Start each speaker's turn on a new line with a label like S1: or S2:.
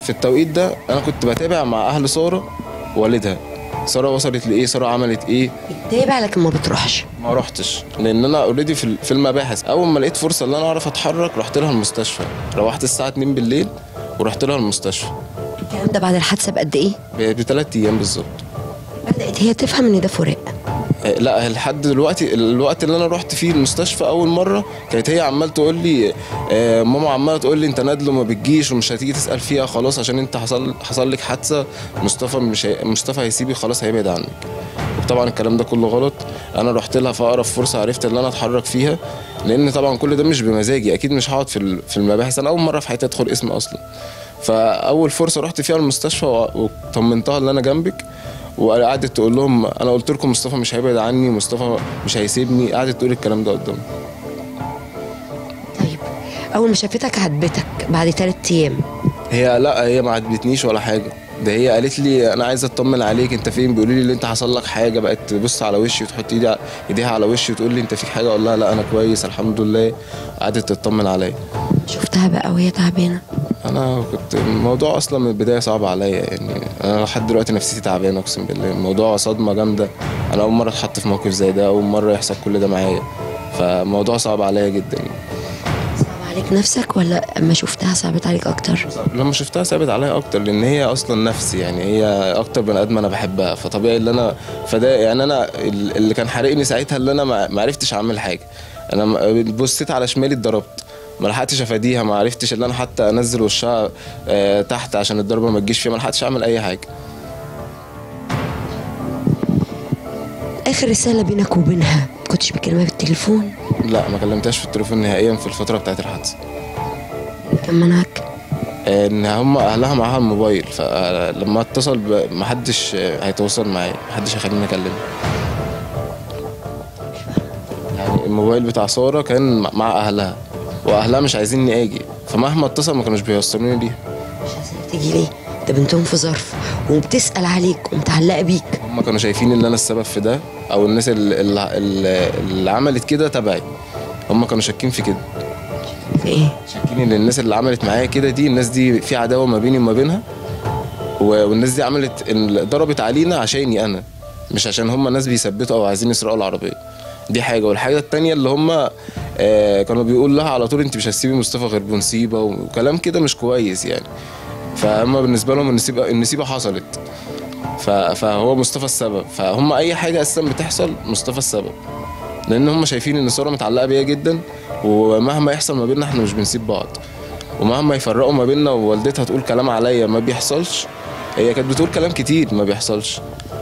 S1: في التوقيت ده انا كنت بتابع مع اهل ساره والدها ساره وصلت لايه ساره عملت ايه
S2: بتتابع لكن ما بتروحش
S1: ما رحتش لان انا اوريدي في في المباحث اول ما لقيت فرصه ان انا اعرف اتحرك رحت لها المستشفى روحت الساعه 2 بالليل ورحت لها المستشفى
S2: الكلام ده بعد الحادثه بقد ايه
S1: بثلاث ايام بالظبط
S2: بدات هي تفهم ان ده فراق
S1: آه، لا لحد دلوقتي الوقت اللي انا رحت فيه المستشفى اول مره كانت هي عمال تقول لي آه، ماما عماله تقول لي انت نادله ما بتجيش ومش هتيجي تسال فيها خلاص عشان انت حصل حصل لك حادثه مصطفى مش هي... مصطفى هيسيبك خلاص هيبعد عنك طبعا الكلام ده كله غلط انا رحت لها في اقرب فرصه عرفت ان انا اتحرك فيها لان طبعا كل ده مش بمزاجي اكيد مش هقعد في ال- في المباحث انا اول مره في حياتي ادخل اسم اصلا فاول فرصه رحت فيها المستشفى و- وطمنتها ان انا جنبك وقعدت تقول لهم انا قلت لكم مصطفى مش هيبعد عني مصطفى مش هيسيبني قعدت تقول الكلام ده قدامي
S2: طيب اول ما شافتك عاتبتك بعد ثلاث ايام
S1: هي لا هي ما عجبتنيش ولا حاجه ده هي قالت لي انا عايزه اطمن عليك انت فين بيقولوا لي اللي انت حصل لك حاجه بقت تبص على وشي وتحط ايدي ع- ايديها على وشي وتقول لي انت فيك حاجه اقول لها لا انا كويس الحمد لله قعدت تطمن عليا
S2: شفتها بقى وهي تعبانه
S1: انا كنت الموضوع اصلا من البدايه صعب عليا يعني انا لحد دلوقتي نفسيتي تعبانه اقسم بالله الموضوع صدمه جامده انا اول مره اتحط في موقف زي ده اول مره يحصل كل ده معايا فالموضوع صعب عليا جدا
S2: صعب عليك نفسك ولا اما شفتها صعبت عليك اكتر
S1: لما شفتها ثابت عليا اكتر لان هي اصلا نفسي يعني هي اكتر بني ادم انا بحبها فطبيعي اللي انا فده يعني انا ال- اللي كان حارقني ساعتها اللي انا ما ما عرفتش اعمل حاجه انا م- بصيت على شمالي اتضربت ما لحقتش افاديها ما عرفتش ان انا حتى انزل وشها آه، تحت عشان الضربه ما تجيش فيها ما لحقتش اعمل اي حاجه
S2: اخر رساله بينك وبينها كنتش بتكلمها بالتليفون
S1: لا ما كلمتهاش في التليفون نهائيا في الفتره بتاعت الحادثه
S2: كان منعك
S1: ان هم اهلها معاها الموبايل فلما اتصل ب- محدش هيتواصل معايا محدش هيخليني اكلمها يعني الموبايل بتاع ساره كان مع اهلها واهلها مش عايزيني اجي فمهما اتصل ما كانوش بيوصلوني ليها
S2: مش عايزاك تيجي ليه ده بنتهم في ظرف وبتسال عليك ومتعلقه بيك
S1: هم كانوا شايفين ان انا السبب في ده او الناس اللي, اللي, اللي عملت كده تبعي هم كانوا شاكين في كده
S2: في ايه
S1: شاكين ان الناس اللي عملت معايا كده دي الناس دي في عداوه ما بيني وما بينها و- والناس دي عملت إن- ضربت علينا عشاني انا مش عشان هم ناس بيثبتوا او عايزين يسرقوا العربيه دي حاجه والحاجه التانية اللي هم آه كانوا بيقول لها على طول انت مش هتسيبي مصطفى غير بنصيبه وكلام كده مش كويس يعني فهم بالنسبه لهم النسيبه النسيبه حصلت ف- فهو مصطفى السبب فهم اي حاجه اساسا بتحصل مصطفى السبب لان هم شايفين ان ساره متعلقه بيا جدا ومهما يحصل ما بيننا احنا مش بنسيب بعض ومهما يفرقوا ما بيننا ووالدتها تقول كلام عليا ما بيحصلش هي كانت بتقول كلام كتير ما بيحصلش